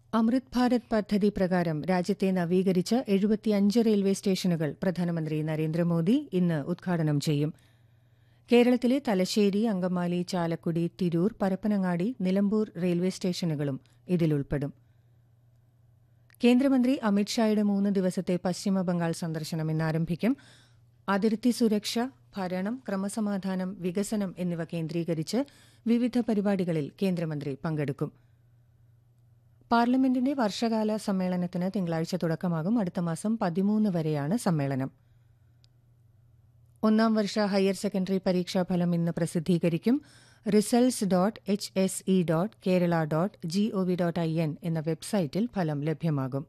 അമൃത് ഭാരത് പദ്ധതി പ്രകാരം രാജ്യത്തെ നവീകരിച്ച എഴുപത്തിയഞ്ച് റെയിൽവേ സ്റ്റേഷനുകൾ പ്രധാനമന്ത്രി നരേന്ദ്രമോദി ഇന്ന് ഉദ്ഘാടനം ചെയ്യും കേരളത്തിലെ തലശ്ശേരി അങ്കമാലി ചാലക്കുടി തിരൂർ പരപ്പനങ്ങാടി നിലമ്പൂർ റെയിൽവേ സ്റ്റേഷനുകളും ഇതിലുൾപ്പെടും കേന്ദ്രമന്ത്രി അമിത്ഷായുടെ മൂന്ന് ദിവസത്തെ പശ്ചിമബംഗാൾ സന്ദർശനം ഇന്ന് ആരംഭിക്കും അതിർത്തി സുരക്ഷ ഭരണം ക്രമസമാധാനം വികസനം എന്നിവ കേന്ദ്രീകരിച്ച് വിവിധ പരിപാടികളിൽ കേന്ദ്രമന്ത്രി പങ്കെടുക്കും പാർലമെന്റിന്റെ വർഷകാല സമ്മേളനത്തിന് തിങ്കളാഴ്ച തുടക്കമാകും അടുത്ത മാസം പതിമൂന്ന് വരെയാണ് സമ്മേളനം ഒന്നാം വർഷ ഹയർ സെക്കൻഡറി പരീക്ഷാഫലം ഇന്ന് പ്രസിദ്ധീകരിക്കും results dot H S E dot Kerala dot G O V dot I N എന്ന വെബ്സൈറ്റിൽ ഫലം ലഭ്യമാകും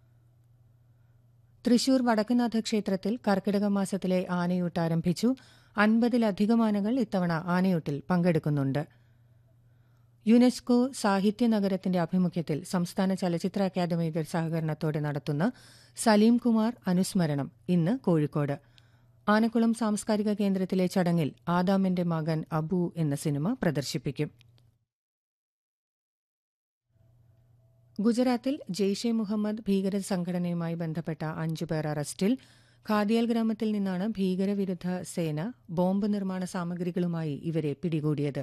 തൃശൂർ വടക്കുനാഥ ക്ഷേത്രത്തിൽ കർക്കിടക മാസത്തിലെ ആനയൂട്ട് ആരംഭിച്ചു അൻപതിലധികം ആനകൾ ഇത്തവണ ആനയൂട്ടിൽ പങ്കെടുക്കുന്നുണ്ട് യുനെസ്കോ സാഹിത്യ നഗരത്തിന്റെ ആഭിമുഖ്യത്തിൽ സംസ്ഥാന ചലച്ചിത്ര അക്കാദമിയുടെ സഹകരണത്തോടെ നടത്തുന്ന സലീം കുമാർ അനുസ്മരണം ഇന്ന് കോഴിക്കോട് ആനക്കുളം സാംസ്കാരിക കേന്ദ്രത്തിലെ ചടങ്ങിൽ ആദാമിന്റെ മകൻ അബു എന്ന സിനിമ പ്രദർശിപ്പിക്കും ഗുജറാത്തിൽ ജെയ്ഷെ മുഹമ്മദ് ഭീകര സംഘടനയുമായി ബന്ധപ്പെട്ട അഞ്ചുപേർ അറസ്റ്റിൽ ഖാദിയാൽ ഗ്രാമത്തിൽ നിന്നാണ് ഭീകരവിരുദ്ധ സേന ബോംബ് നിർമ്മാണ സാമഗ്രികളുമായി ഇവരെ പിടികൂടിയത്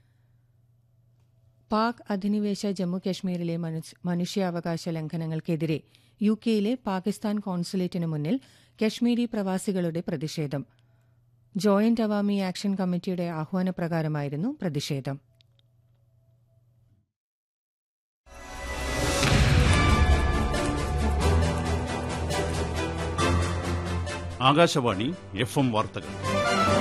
പാക് അധിനിവേശ ജമ്മു കശ്മീരിലെ മനുഷ്യാവകാശ ലംഘനങ്ങൾക്കെതിരെ യു കെയിലെ പാകിസ്ഥാൻ കോൺസുലേറ്റിന് മുന്നിൽ കശ്മീരി പ്രവാസികളുടെ പ്രതിഷേധം ജോയിന്റ് അവാമി ആക്ഷൻ കമ്മിറ്റിയുടെ ആഹ്വാനപ്രകാരമായിരുന്നു പ്രതിഷേധം ആകാശവാണി എഫ് എം വാർത്തകൾ